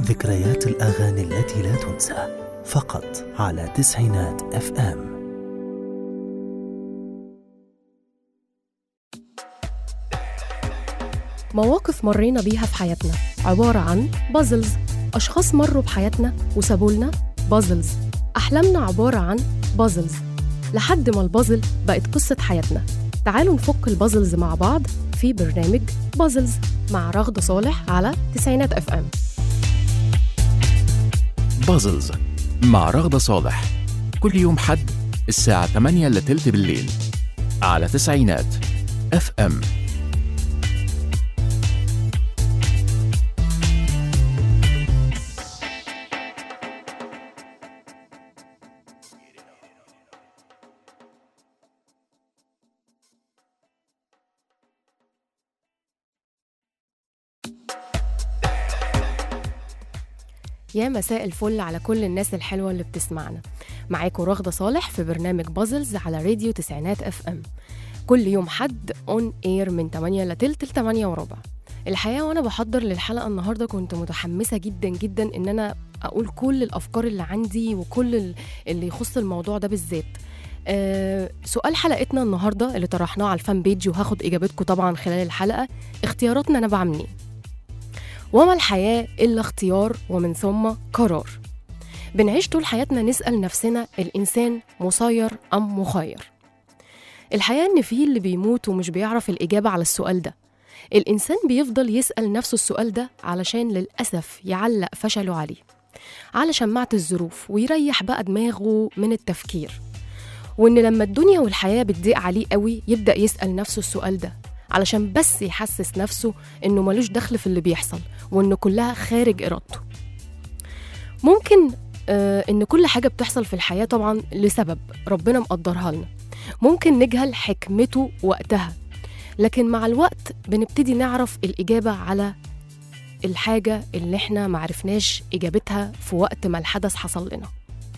ذكريات الأغاني التي لا تنسى فقط على تسعينات اف ام مواقف مرينا بيها في حياتنا عبارة عن بازلز أشخاص مروا بحياتنا وسابوا لنا بازلز أحلامنا عبارة عن بازلز لحد ما البازل بقت قصة حياتنا تعالوا نفك البازلز مع بعض في برنامج بازلز مع رغد صالح على تسعينات اف ام بازلز مع رغدة صالح كل يوم حد الساعة 8 إلا تلت بالليل على تسعينات اف ام يا مساء الفل على كل الناس الحلوة اللي بتسمعنا معاكم رغدة صالح في برنامج بازلز على راديو تسعينات اف ام كل يوم حد اون اير من 8 لتلت ل 8 وربع الحقيقة وانا بحضر للحلقة النهاردة كنت متحمسة جدا جدا ان انا اقول كل الافكار اللي عندي وكل ال- اللي يخص الموضوع ده بالذات أه سؤال حلقتنا النهاردة اللي طرحناه على الفان بيج وهاخد اجابتكم طبعا خلال الحلقة اختياراتنا نابعة منين وما الحياة إلا اختيار ومن ثم قرار بنعيش طول حياتنا نسأل نفسنا الإنسان مسير أم مخير الحقيقة إن فيه اللي بيموت ومش بيعرف الإجابة على السؤال ده الإنسان بيفضل يسأل نفسه السؤال ده علشان للأسف يعلق فشله عليه على شماعة الظروف ويريح بقى دماغه من التفكير وإن لما الدنيا والحياة بتضيق عليه قوي يبدأ يسأل نفسه السؤال ده علشان بس يحسس نفسه إنه ملوش دخل في اللي بيحصل وإن كلها خارج إرادته ممكن آه إن كل حاجة بتحصل في الحياة طبعا لسبب ربنا مقدرها لنا ممكن نجهل حكمته وقتها لكن مع الوقت بنبتدي نعرف الإجابة على الحاجة اللي احنا معرفناش إجابتها في وقت ما الحدث حصل لنا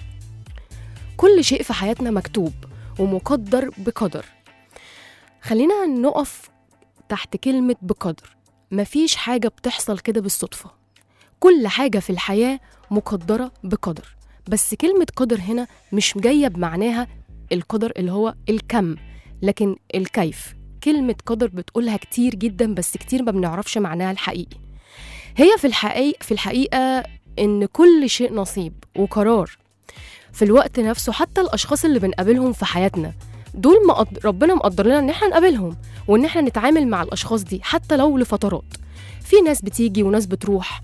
كل شيء في حياتنا مكتوب ومقدر بقدر خلينا نقف تحت كلمة بقدر مفيش حاجة بتحصل كده بالصدفة كل حاجة في الحياة مقدرة بقدر بس كلمة قدر هنا مش جاية بمعناها القدر اللي هو الكم لكن الكيف كلمة قدر بتقولها كتير جدا بس كتير ما بنعرفش معناها الحقيقي هي في الحقيقة في الحقيقة إن كل شيء نصيب وقرار في الوقت نفسه حتى الأشخاص اللي بنقابلهم في حياتنا دول مقد... ربنا مقدر لنا إن احنا نقابلهم وإن احنا نتعامل مع الأشخاص دي حتى لو لفترات في ناس بتيجي وناس بتروح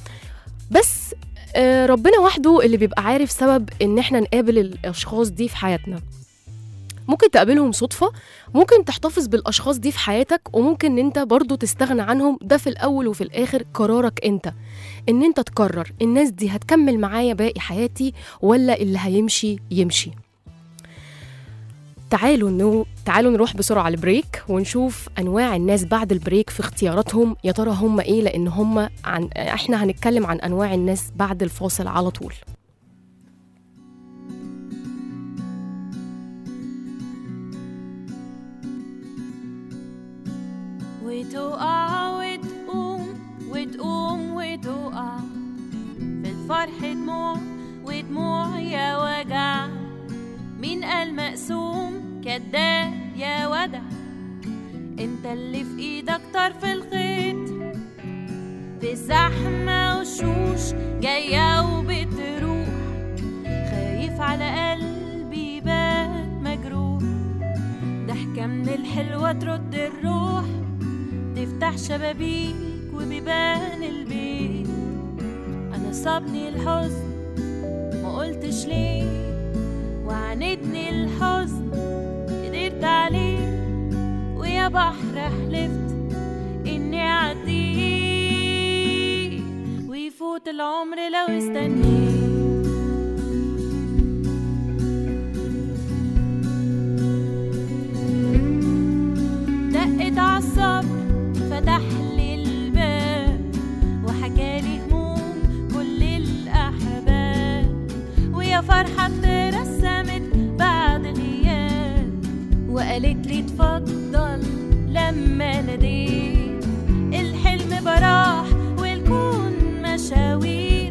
بس آه، ربنا وحده اللي بيبقى عارف سبب ان احنا نقابل الاشخاص دي في حياتنا ممكن تقابلهم صدفة ممكن تحتفظ بالأشخاص دي في حياتك وممكن ان انت برضو تستغنى عنهم ده في الأول وفي الآخر قرارك انت ان انت تقرر الناس دي هتكمل معايا باقي حياتي ولا اللي هيمشي يمشي تعالوا نو... تعالوا نروح بسرعة البريك ونشوف أنواع الناس بعد البريك في اختياراتهم يا ترى هم إيه لأن هم عن... إحنا هنتكلم عن أنواع الناس بعد الفاصل على طول وتقع وتقوم وتقوم وتقع في الفرح دموع ودموع يا وجع مين قال مقسوم كداب يا ودع انت اللي في ايدك طرف الخيط في زحمة وشوش جاية وبتروح خايف على قلبي بات مجروح ضحكة من الحلوة ترد الروح تفتح شبابيك وبيبان البيت انا صابني الحزن ما قلتش ليه وعاندني الحزن قدرت عليه ويا بحر حلفت اني اعديه ويفوت العمر لو استنيت دقت عالصبر فتح لي الباب وحكالي هموم كل الأحباب ويا فرحة اترسمت بعد غياب وقالت لي اتفضل لما ناديت الحلم براح والكون مشاوير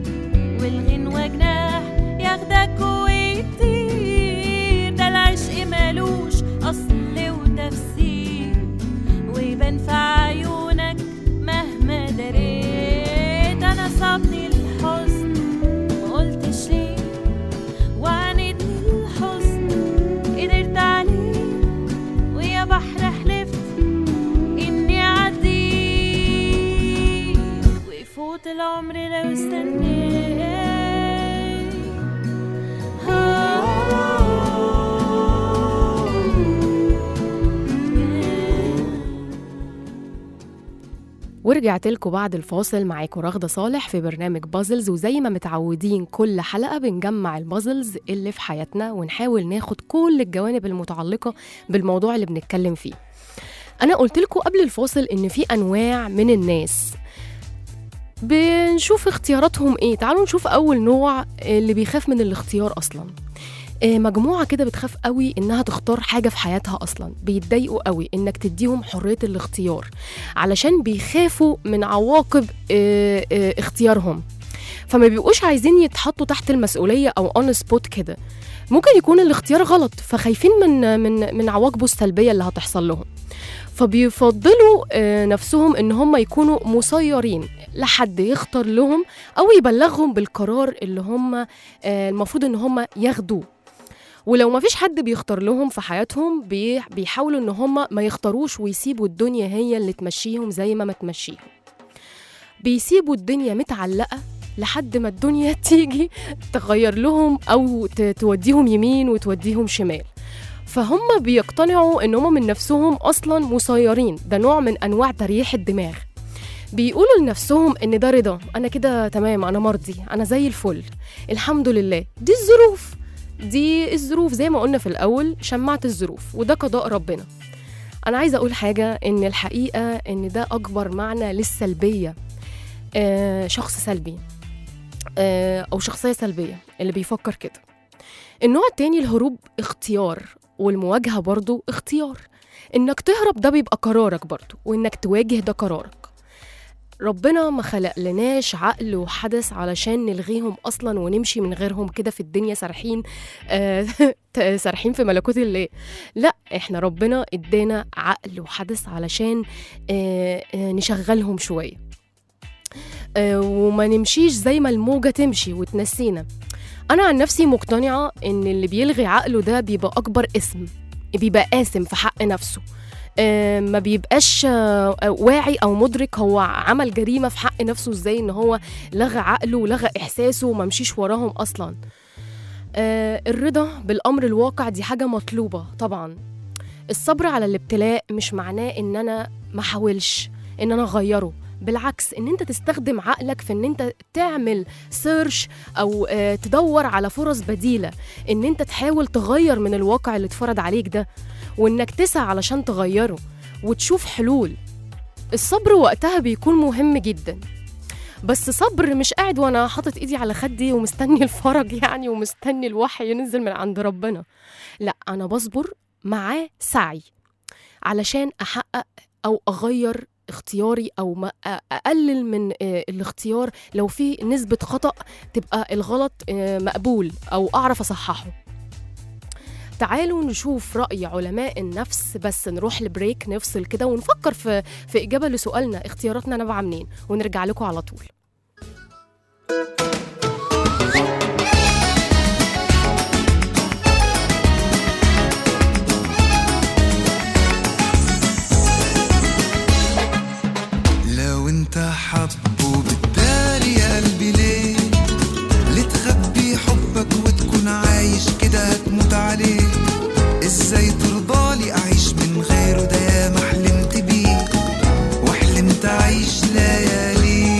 يفوت العمر لو استنيت ورجعت لكم بعد الفاصل معاكم رغدة صالح في برنامج بازلز وزي ما متعودين كل حلقة بنجمع البازلز اللي في حياتنا ونحاول ناخد كل الجوانب المتعلقة بالموضوع اللي بنتكلم فيه أنا قلت لكم قبل الفاصل إن في أنواع من الناس بنشوف اختياراتهم ايه تعالوا نشوف أول نوع اللي بيخاف من الاختيار أصلا آه، مجموعة كده بتخاف قوي إنها تختار حاجة في حياتها أصلا بيتضايقوا قوي إنك تديهم حرية الاختيار علشان بيخافوا من عواقب آه، آه، اختيارهم فما بيبقوش عايزين يتحطوا تحت المسؤولية أو اون سبوت كده ممكن يكون الاختيار غلط فخايفين من من من عواقبه السلبية اللي هتحصل لهم فبيفضلوا آه، نفسهم ان هم يكونوا مسيرين لحد يختار لهم او يبلغهم بالقرار اللي هم آه، المفروض ان هم ياخدوه ولو ما فيش حد بيختار لهم في حياتهم بي- بيحاولوا ان هم ما يختاروش ويسيبوا الدنيا هي اللي تمشيهم زي ما ما تمشيهم بيسيبوا الدنيا متعلقة لحد ما الدنيا تيجي تغير لهم او ت- توديهم يمين وتوديهم شمال فهم بيقتنعوا ان هم من نفسهم اصلا مسيرين ده نوع من انواع تريح الدماغ بيقولوا لنفسهم ان ده رضا انا كده تمام انا مرضي انا زي الفل الحمد لله دي الظروف دي الظروف زي ما قلنا في الاول شمعت الظروف وده قضاء ربنا انا عايزه اقول حاجه ان الحقيقه ان ده اكبر معنى للسلبيه آه شخص سلبي آه او شخصيه سلبيه اللي بيفكر كده النوع التاني الهروب اختيار والمواجهه برضو اختيار انك تهرب ده بيبقى قرارك برضو وانك تواجه ده قرارك ربنا ما خلق لناش عقل وحدث علشان نلغيهم اصلا ونمشي من غيرهم كده في الدنيا سارحين آه سارحين في ملكوت الله لا احنا ربنا ادانا عقل وحدث علشان آه آه نشغلهم شويه آه وما نمشيش زي ما الموجه تمشي وتنسينا انا عن نفسي مقتنعه ان اللي بيلغي عقله ده بيبقى اكبر اسم بيبقى قاسم في حق نفسه آه، ما بيبقاش آه، واعي او مدرك هو عمل جريمه في حق نفسه ازاي ان هو لغى عقله ولغى احساسه وما مشيش وراهم اصلا آه، الرضا بالامر الواقع دي حاجه مطلوبه طبعا الصبر على الابتلاء مش معناه ان انا ما احاولش ان انا اغيره بالعكس ان انت تستخدم عقلك في ان انت تعمل سيرش او آه، تدور على فرص بديله ان انت تحاول تغير من الواقع اللي اتفرض عليك ده وانك تسعى علشان تغيره وتشوف حلول الصبر وقتها بيكون مهم جدا بس صبر مش قاعد وانا حاطط ايدي على خدي ومستني الفرج يعني ومستني الوحي ينزل من عند ربنا لا انا بصبر معاه سعي علشان احقق او اغير اختياري او ما أ- اقلل من آه، الاختيار لو في نسبه خطا تبقى الغلط آه، مقبول او اعرف اصححه تعالوا نشوف رأي علماء النفس بس نروح لبريك نفصل كده ونفكر في في إجابة لسؤالنا اختياراتنا نابعة منين ونرجع لكم على طول لو انت حبه بالداري يا قلبي ليه ليه تخبي حبك وتكون عايش كده هتموت عليه ازاي ترضالي اعيش من غيره ده يا ما حلمت بيه وحلمت اعيش ليالي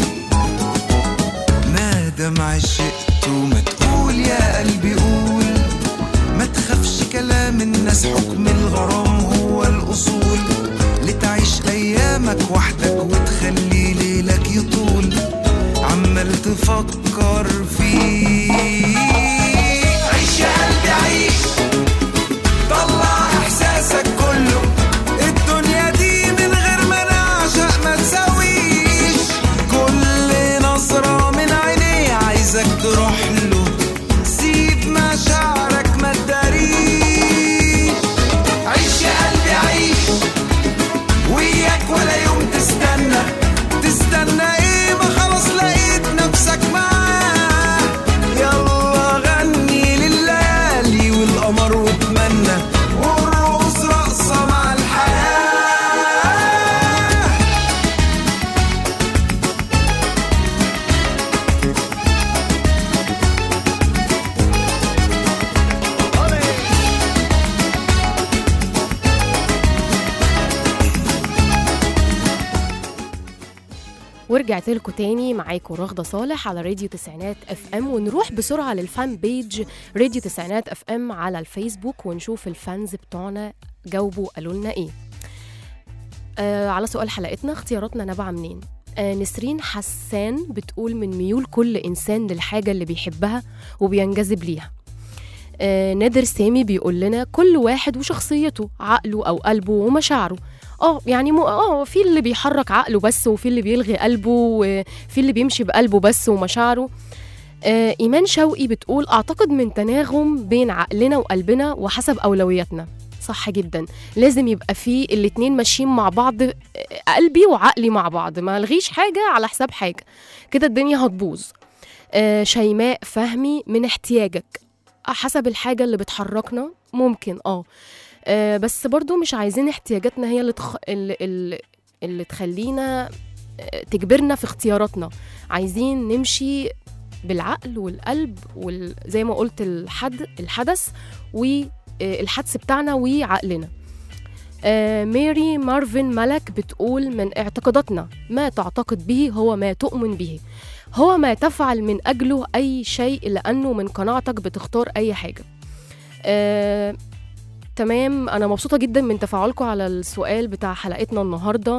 ما دام عشقت وما تقول يا قلبي قول ما تخافش كلام الناس حكم الغرام هو الأصول لتعيش أيامك وحدك وتخلي ليلك يطول عمال تفكر فيه عيش يا قلبي عيش طلع إحساسك كله الدنيا دي من غير ما نعشق ما تساويش كل نظرة من عينيه عايزك تروح له سيب مشاعرك ما تداريش عيش يا قلبي عيش وياك ولا يوم تستنى ورجعت لكم تاني معاكم رغدة صالح على راديو تسعينات اف ام ونروح بسرعة للفان بيج راديو تسعينات اف ام على الفيسبوك ونشوف الفانز بتوعنا جاوبوا قالوا لنا ايه آه على سؤال حلقتنا اختياراتنا نابعة منين آه نسرين حسان بتقول من ميول كل إنسان للحاجة اللي بيحبها وبينجذب ليها آه نادر سامي بيقول لنا كل واحد وشخصيته عقله أو قلبه ومشاعره اه يعني مو اه في اللي بيحرك عقله بس وفي اللي بيلغي قلبه وفي اللي بيمشي بقلبه بس ومشاعره آه ايمان شوقي بتقول اعتقد من تناغم بين عقلنا وقلبنا وحسب اولوياتنا صح جدا لازم يبقى في الاتنين ماشيين مع بعض آه، قلبي وعقلي مع بعض ما الغيش حاجه على حساب حاجه كده الدنيا هتبوظ آه شيماء فهمي من احتياجك حسب الحاجه اللي بتحركنا ممكن اه آه، بس برضو مش عايزين احتياجاتنا هي اللي, تخ... اللي, اللي, اللي تخلينا آه، تجبرنا في اختياراتنا عايزين نمشي بالعقل والقلب وال... زي ما قلت الحد الحدث والحدس بتاعنا وعقلنا آه، ماري مارفن ملك بتقول من اعتقاداتنا ما تعتقد به هو ما تؤمن به هو ما تفعل من أجله أي شيء لأنه من قناعتك بتختار أي حاجة آه، تمام انا مبسوطه جدا من تفاعلكم على السؤال بتاع حلقتنا النهارده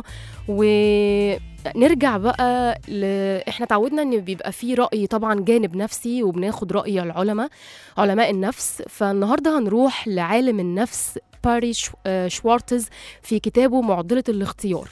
ونرجع بقى ل... احنا تعودنا ان بيبقى في راي طبعا جانب نفسي وبناخد راي العلماء علماء النفس فالنهارده هنروح لعالم النفس باري شو- آه، شوارتز في كتابه معضله الاختيار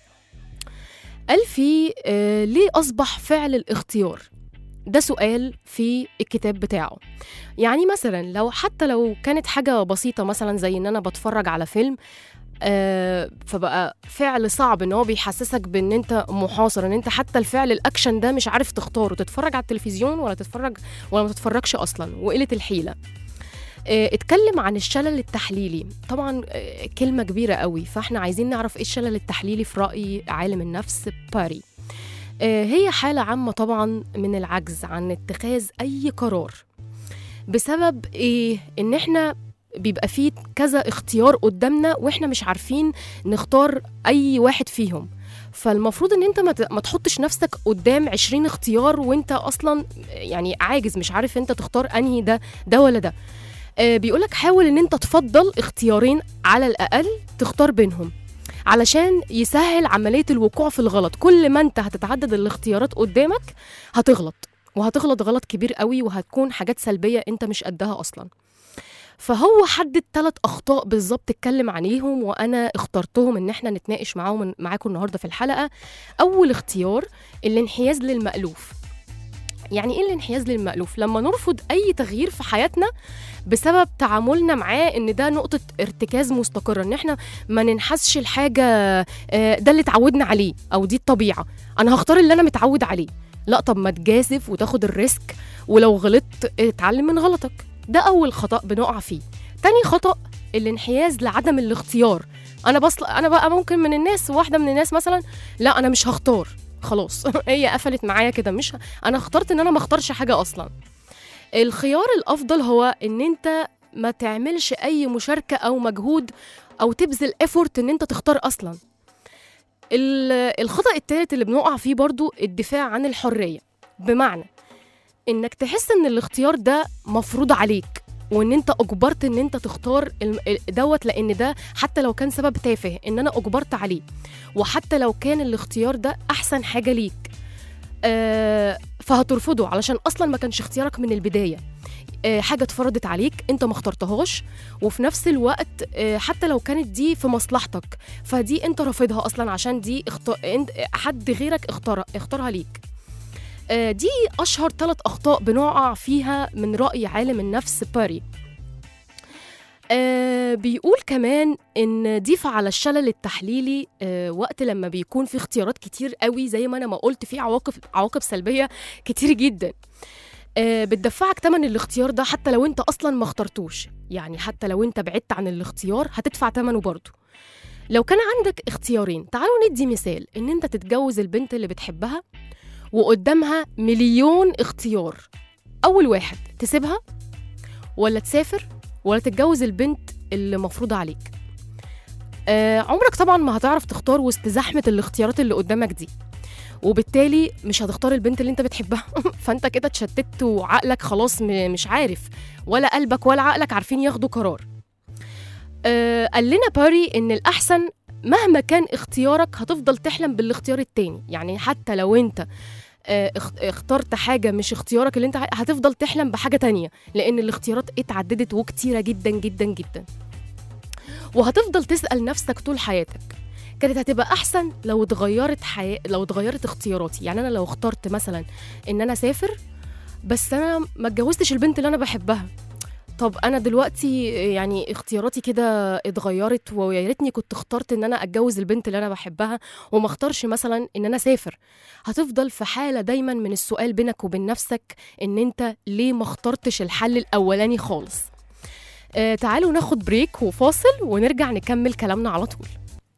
قال فيه آه، ليه اصبح فعل الاختيار ده سؤال في الكتاب بتاعه يعني مثلا لو حتى لو كانت حاجة بسيطة مثلا زي ان انا بتفرج على فيلم آه فبقى فعل صعب ان هو بيحسسك بان انت محاصر ان انت حتى الفعل الاكشن ده مش عارف تختاره تتفرج على التلفزيون ولا تتفرج ولا ما تتفرجش اصلا وقلة الحيلة آه اتكلم عن الشلل التحليلي طبعا آه كلمة كبيرة قوي فاحنا عايزين نعرف ايه الشلل التحليلي في رأي عالم النفس باري آه هي حالة عامة طبعا من العجز عن اتخاذ أي قرار بسبب ايه ان احنا بيبقى فيه كذا اختيار قدامنا واحنا مش عارفين نختار اي واحد فيهم فالمفروض ان انت ما ت- ما تحطش نفسك قدام 20 اختيار وانت اصلا يعني عاجز مش عارف انت تختار انهي ده ده ولا ده آه بيقولك حاول ان انت تفضل اختيارين على الاقل تختار بينهم علشان يسهل عملية الوقوع في الغلط كل ما انت هتتعدد الاختيارات قدامك هتغلط وهتغلط غلط كبير قوي وهتكون حاجات سلبيه انت مش قدها اصلا فهو حدد ثلاث اخطاء بالظبط اتكلم عليهم وانا اخترتهم ان احنا نتناقش معاهم معاكم النهارده في الحلقه اول اختيار الانحياز للمألوف يعني ايه الانحياز للمألوف لما نرفض اي تغيير في حياتنا بسبب تعاملنا معاه ان ده نقطه ارتكاز مستقره ان احنا ما ننحازش لحاجه آه، ده اللي اتعودنا عليه او دي الطبيعه انا هختار اللي انا متعود عليه لا طب ما تجازف وتاخد الريسك ولو غلطت اتعلم من غلطك ده اول خطا بنقع فيه تاني خطا الانحياز لعدم الاختيار انا بصل انا بقى ممكن من الناس واحده من الناس مثلا لا انا مش هختار خلاص هي قفلت معايا كده مش ه... انا اخترت ان انا ما اختارش حاجه اصلا الخيار الافضل هو ان انت ما تعملش اي مشاركه او مجهود او تبذل افورت ان انت تختار اصلا ال- الخطأ التالت اللي بنقع فيه برضو الدفاع عن الحرية بمعنى انك تحس ان الاختيار ده مفروض عليك وان انت اجبرت ان انت تختار الم- ال- دوت لان ده حتى لو كان سبب تافه ان انا اجبرت عليه وحتى لو كان الاختيار ده احسن حاجة ليك آه فهترفضه علشان اصلا ما كانش اختيارك من البداية آه حاجة اتفرضت عليك انت ما اخترتهاش وفي نفس الوقت آه حتى لو كانت دي في مصلحتك فدي انت رافضها اصلا عشان دي اخت... انت- حد غيرك اختار... اختارها ليك آه، دي اشهر ثلاث اخطاء بنقع فيها من راي عالم النفس باري آه بيقول كمان ان ضيف على الشلل التحليلي آه وقت لما بيكون في اختيارات كتير قوي زي ما انا ما قلت في عواقب عواقب سلبيه كتير جدا آه بتدفعك تمن الاختيار ده حتى لو انت اصلا ما اخترتوش يعني حتى لو انت بعدت عن الاختيار هتدفع تمنه برضه لو كان عندك اختيارين تعالوا ندي مثال ان انت تتجوز البنت اللي بتحبها وقدامها مليون اختيار اول واحد تسيبها ولا تسافر ولا تتجوز البنت اللي مفروضة عليك آه عمرك طبعا ما هتعرف تختار وسط زحمة الاختيارات اللي قدامك دي وبالتالي مش هتختار البنت اللي انت بتحبها فانت كده اتشتت وعقلك خلاص م- مش عارف ولا قلبك ولا عقلك عارفين ياخدوا قرار آه قال لنا باري ان الاحسن مهما كان اختيارك هتفضل تحلم بالاختيار التاني يعني حتى لو انت آه، اخ- اخترت حاجة مش اختيارك اللي انت ع- هتفضل تحلم بحاجة تانية لأن الاختيارات اتعددت وكتيرة جدا جدا جدا وهتفضل تسأل نفسك طول حياتك كانت هتبقى أحسن لو اتغيرت حياة لو اتغيرت اختياراتي يعني أنا لو اخترت مثلا إن أنا أسافر بس أنا ما اتجوزتش البنت اللي أنا بحبها طب انا دلوقتي يعني اختياراتي كده اتغيرت ويا ريتني كنت اخترت ان انا اتجوز البنت اللي انا بحبها وما اختارش مثلا ان انا اسافر هتفضل في حاله دايما من السؤال بينك وبين نفسك ان انت ليه ما اخترتش الحل الاولاني خالص آه تعالوا ناخد بريك وفاصل ونرجع نكمل كلامنا على طول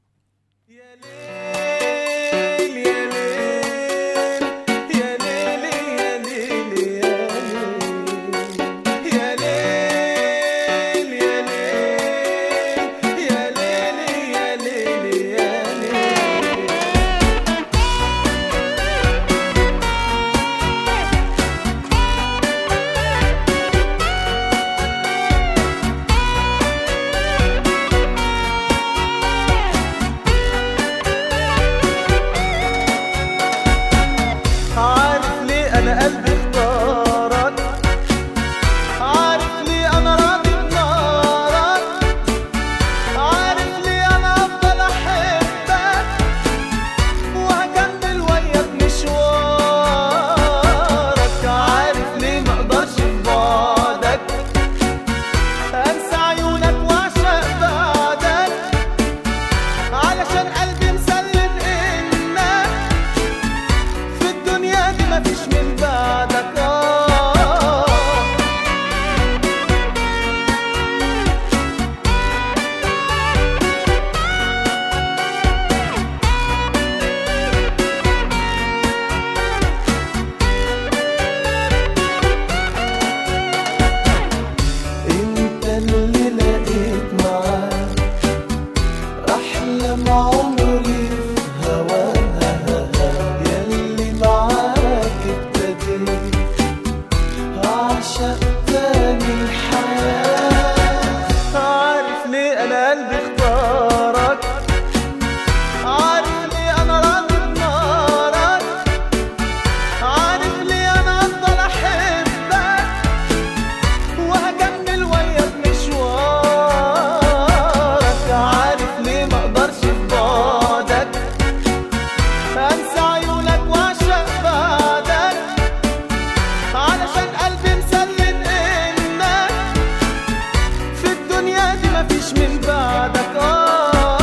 عارف ليه انا قلبي اختارك عارف ليه انا راضي بنارك عارف ليه انا افضل احبك وهكمل وياك مشوارك عارف ليه ما اقدرش في بعدك انسى عيونك واعشق بعدك علشان قلبي مسلم انك في الدنيا دي مفيش من بعدك آه انت اللي لقيت معاك احلم عمري في هواها ياللي معاك ابتديت اعشق تاني الحياة عارف ليه انا قلبي اختارك عارف ليه انا راضي بنارك عارف ليه انا افضل احبك وهكمل وياك مشوارك عارف ليه ما اقدرش في بعدك انسى عيونك واعشق بعدك علشان قلبي مسلم انك في الدنيا دي مفيش من بعدك آه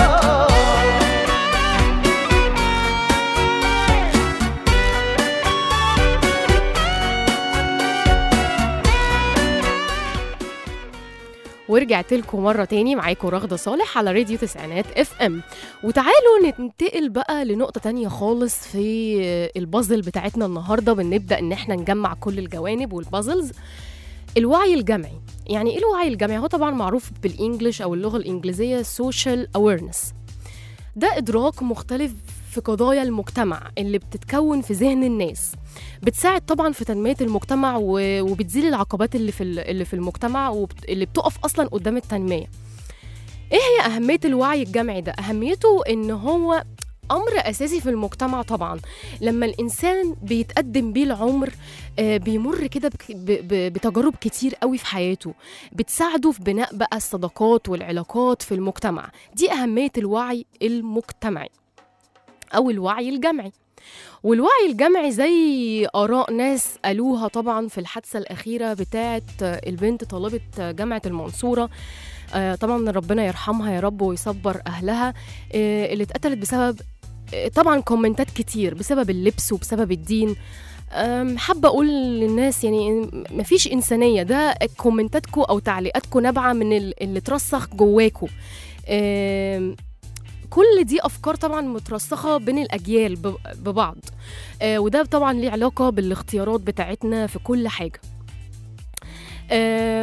ورجعت لكم مرة تاني معاكم رغدة صالح على راديو تسعينات اف ام وتعالوا ننتقل بقى لنقطة تانية خالص في البازل بتاعتنا النهاردة بنبدأ ان احنا نجمع كل الجوانب والبازلز الوعي الجمعي يعني ايه الوعي الجمعي هو طبعا معروف بالانجلش او اللغة الانجليزية social awareness ده ادراك مختلف في قضايا المجتمع اللي بتتكون في ذهن الناس بتساعد طبعا في تنميه المجتمع و- وبتزيل العقبات اللي في ال- اللي في المجتمع واللي بتقف اصلا قدام التنميه ايه هي اهميه الوعي الجمعي ده اهميته ان هو امر اساسي في المجتمع طبعا لما الانسان بيتقدم بيه العمر آه، بيمر كده بك- ب- ب- بتجارب كتير قوي في حياته بتساعده في بناء بقى الصداقات والعلاقات في المجتمع دي اهميه الوعي المجتمعي او الوعي الجمعي والوعي الجمعي زي آراء ناس قالوها طبعا في الحادثة الأخيرة بتاعة البنت طالبة جامعة المنصورة آه، طبعا ربنا يرحمها يا رب ويصبر أهلها آه، اللي اتقتلت بسبب آه، طبعا كومنتات كتير بسبب اللبس وبسبب الدين أم، حابة أقول للناس يعني إن مفيش إنسانية ده كومنتاتكو أو تعليقاتكو نابعة من ال- اللي اترسخ جواكو أم، كل دي افكار طبعا مترسخه بين الاجيال ب- ببعض آه وده طبعا ليه علاقه بالاختيارات بتاعتنا في كل حاجه آم،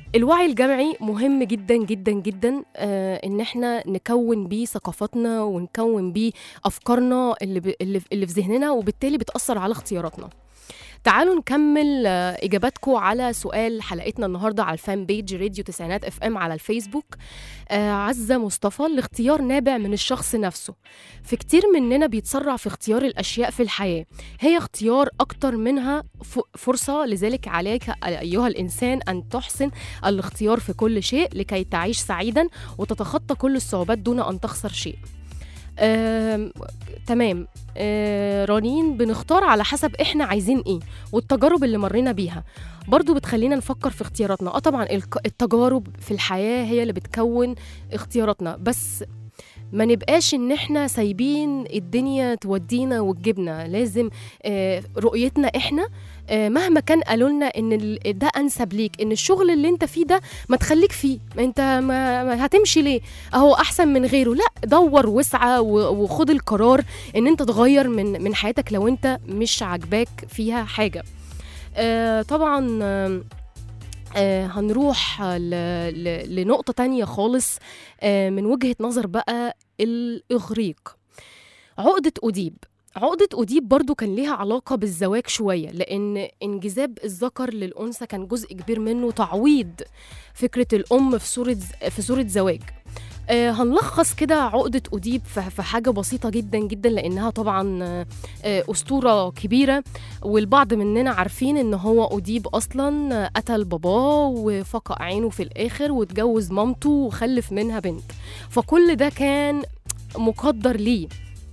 الوعي الجمعي مهم جدا جدا جدا آه ان احنا نكون بيه ثقافتنا ونكون بيه افكارنا اللي ب... اللي في- اللي في ذهننا وبالتالي بتاثر على اختياراتنا تعالوا نكمل آه، اجاباتكم على سؤال حلقتنا النهارده على الفان بيج راديو تسعينات اف ام على الفيسبوك آه عزه مصطفى الاختيار نابع من الشخص نفسه في كتير مننا بيتسرع في اختيار الاشياء في الحياه هي اختيار اكتر منها ف- فرصه لذلك عليك ايها الانسان ان تحسن الاختيار في كل شيء لكي تعيش سعيدا وتتخطى كل الصعوبات دون ان تخسر شيء آم، تمام آه، رنين بنختار على حسب احنا عايزين ايه والتجارب اللي مرينا بيها برضو بتخلينا نفكر في اختياراتنا اه طبعا الك- التجارب في الحياة هي اللي بتكون اختياراتنا بس ما نبقاش ان احنا سايبين الدنيا تودينا وتجيبنا لازم آه، رؤيتنا احنا آه، مهما كان قالوا لنا ان ال- ده انسب ليك ان الشغل اللي انت فيه ده ما تخليك فيه انت ما ما هتمشي ليه اهو احسن من غيره لا دور واسعى و- وخد القرار ان انت تغير من من حياتك لو انت مش عاجباك فيها حاجه آه طبعا آم، آه هنروح ل... ل... لنقطة تانية خالص آه من وجهة نظر بقى الإغريق عقدة أديب عقدة أديب برضو كان ليها علاقة بالزواج شوية لأن انجذاب الذكر للأنثى كان جزء كبير منه تعويض فكرة الأم في صورة في صورة زواج آه هنلخص كده عقدة أديب في في حاجة بسيطة جدا جدا لأنها طبعا آه، آه، أسطورة كبيرة والبعض مننا عارفين إن هو أديب أصلا آه، قتل باباه وفقع عينه في الآخر واتجوز مامته وخلف منها بنت فكل ده كان مقدر ليه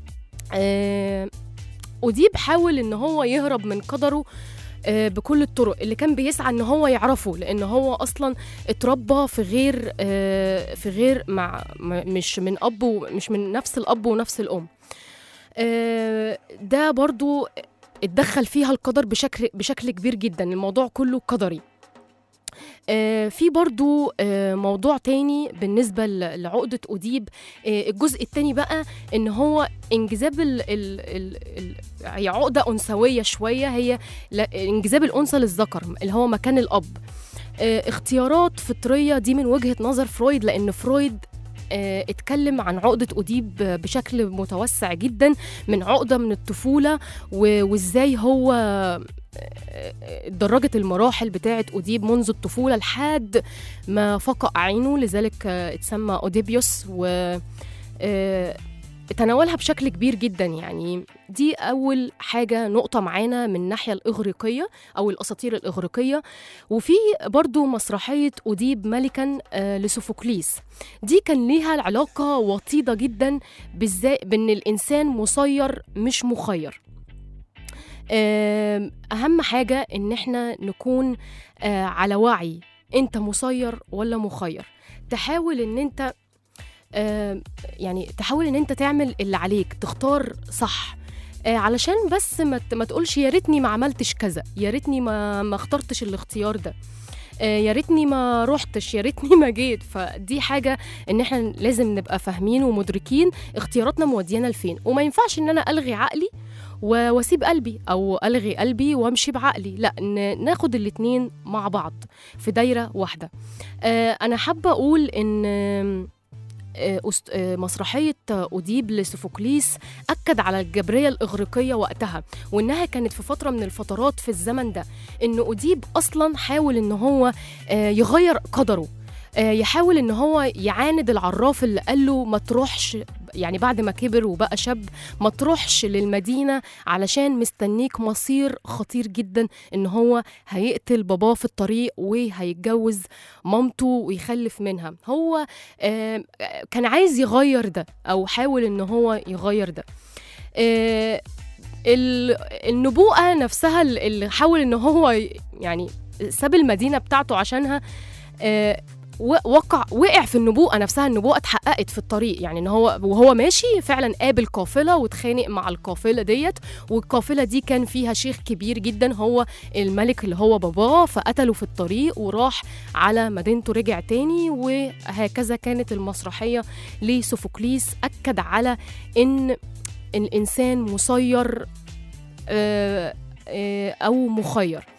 آه، أديب حاول إن هو يهرب من قدره آه، بكل الطرق اللي كان بيسعى ان هو يعرفه لان هو اصلا اتربى في غير آه، في غير مع م- مش من اب ومش من نفس الاب ونفس الام آه، ده برضو اتدخل فيها القدر بشكل بشكل كبير جدا الموضوع كله قدري آه، في برضو آه، موضوع تاني بالنسبة ل- لعقدة أديب آه، الجزء التاني بقى إن هو انجذاب ال ال ال ال هي عقدة أنثوية شوية هي ل- انجذاب الأنثى للذكر اللي هو مكان الأب آه، اختيارات فطرية دي من وجهة نظر فرويد لأن فرويد آه، اتكلم عن عقدة أديب بشكل متوسع جدا من عقدة من الطفولة و- وازاي هو آه، درجت المراحل بتاعة أديب منذ الطفولة لحد ما فقع عينه لذلك آه، اتسمى أوديبيوس و آه، تناولها بشكل كبير جدا يعني دي أول حاجة نقطة معانا من الناحية الإغريقية أو الأساطير الإغريقية وفي برضو مسرحية أديب ملكا آه، لسوفوكليس دي كان ليها العلاقة وطيدة جدا بالذات بأن الإنسان مسير مش مخير آم، أهم حاجة إن إحنا نكون آه، على وعي أنت مسير ولا مخير تحاول إن أنت آم، يعني تحاول إن أنت تعمل اللي عليك تختار صح آه، علشان بس ما ت- ما تقولش يا ريتني ما عملتش كذا يا ريتني ما ما اخترتش الاختيار ده آه، يا ريتني ما رحتش يا ريتني ما جيت فدي حاجه ان احنا لازم نبقى فاهمين ومدركين اختياراتنا موديانا لفين وما ينفعش ان انا الغي عقلي و- واسيب قلبي او الغي قلبي وامشي بعقلي لا ن- ناخد الاتنين مع بعض في دايره واحده آه، انا حابه اقول ان آم، آه، أست- آه، مسرحية أديب لسوفوكليس أكد على الجبرية الإغريقية وقتها وإنها كانت في فترة من الفترات في الزمن ده إن أديب أصلا حاول إن هو آه، يغير قدره آه، يحاول ان هو يعاند العراف اللي قال له ما تروحش يعني بعد ما كبر وبقى شاب ما تروحش للمدينه علشان مستنيك مصير خطير جدا ان هو هيقتل باباه في الطريق وهيتجوز مامته ويخلف منها هو آه، كان عايز يغير ده او حاول ان هو يغير ده آه، ال- النبوءه نفسها اللي حاول ان هو ي- يعني ساب المدينه بتاعته عشانها آه، و- وقع وقع في النبوءه نفسها النبوءه اتحققت في الطريق يعني ان هو وهو ماشي فعلا قابل قافله واتخانق مع القافله ديت والقافله دي كان فيها شيخ كبير جدا هو الملك اللي هو باباه فقتله في الطريق وراح على مدينته رجع تاني وهكذا كانت المسرحيه لسوفوكليس اكد على ان الانسان مسير آه، آه، او مخير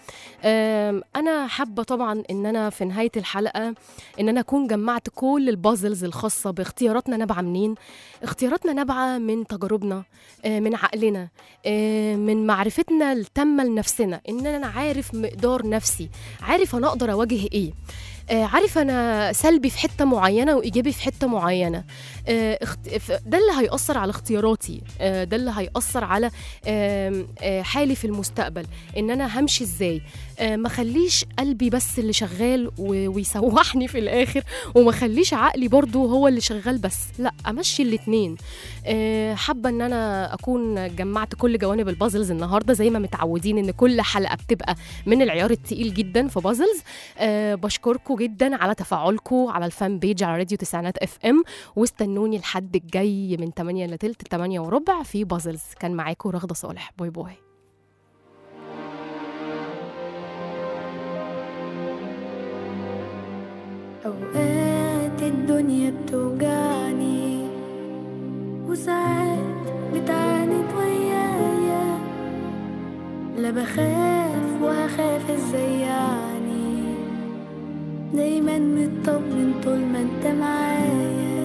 آم، انا حابه طبعا ان انا في نهايه الحلقه ان انا اكون جمعت كل البازلز الخاصه باختياراتنا نابعه منين اختياراتنا نابعه من تجاربنا آه، من عقلنا آه، من معرفتنا التامه لنفسنا ان انا عارف مقدار نفسي عارف انا اقدر اواجه ايه آه، عارف انا سلبي في حته معينه وايجابي في حته معينه آه، اخت- ف- ده اللي هيأثر على اختياراتي آه، ده اللي هيأثر على آم، آه، حالي في المستقبل ان انا همشي ازاي آه، ما خليش قلبي بس اللي شغال و- ويسوحني في الاخر وما خليش عقلي برضو هو اللي شغال بس لا امشي الاتنين آه، حابه ان انا اكون جمعت كل جوانب البازلز النهارده زي ما متعودين ان كل حلقه بتبقى من العيار التقيل جدا في بازلز أه بشكركم جدا على تفاعلكم على الفان بيج على راديو تسعينات اف ام واستنوني الحد الجاي من 8 ل 3 8 وربع في بازلز كان معاكم رغده صالح باي باي أوقات الدنيا بتوجعني وساعات بتعاند ويايا لا بخاف وهخاف ازاي يعني دايما مطمن طول ما انت معايا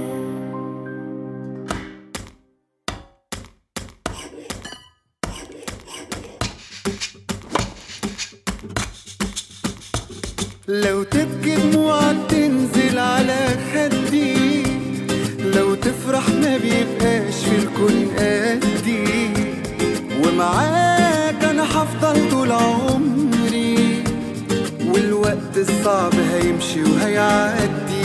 لو تبكي دموعك تنزل على خدي لو تفرح ما بيبقاش في الكون قدي ومعاك انا هفضل طول عمري والوقت الصعب هيمشي وهيعدي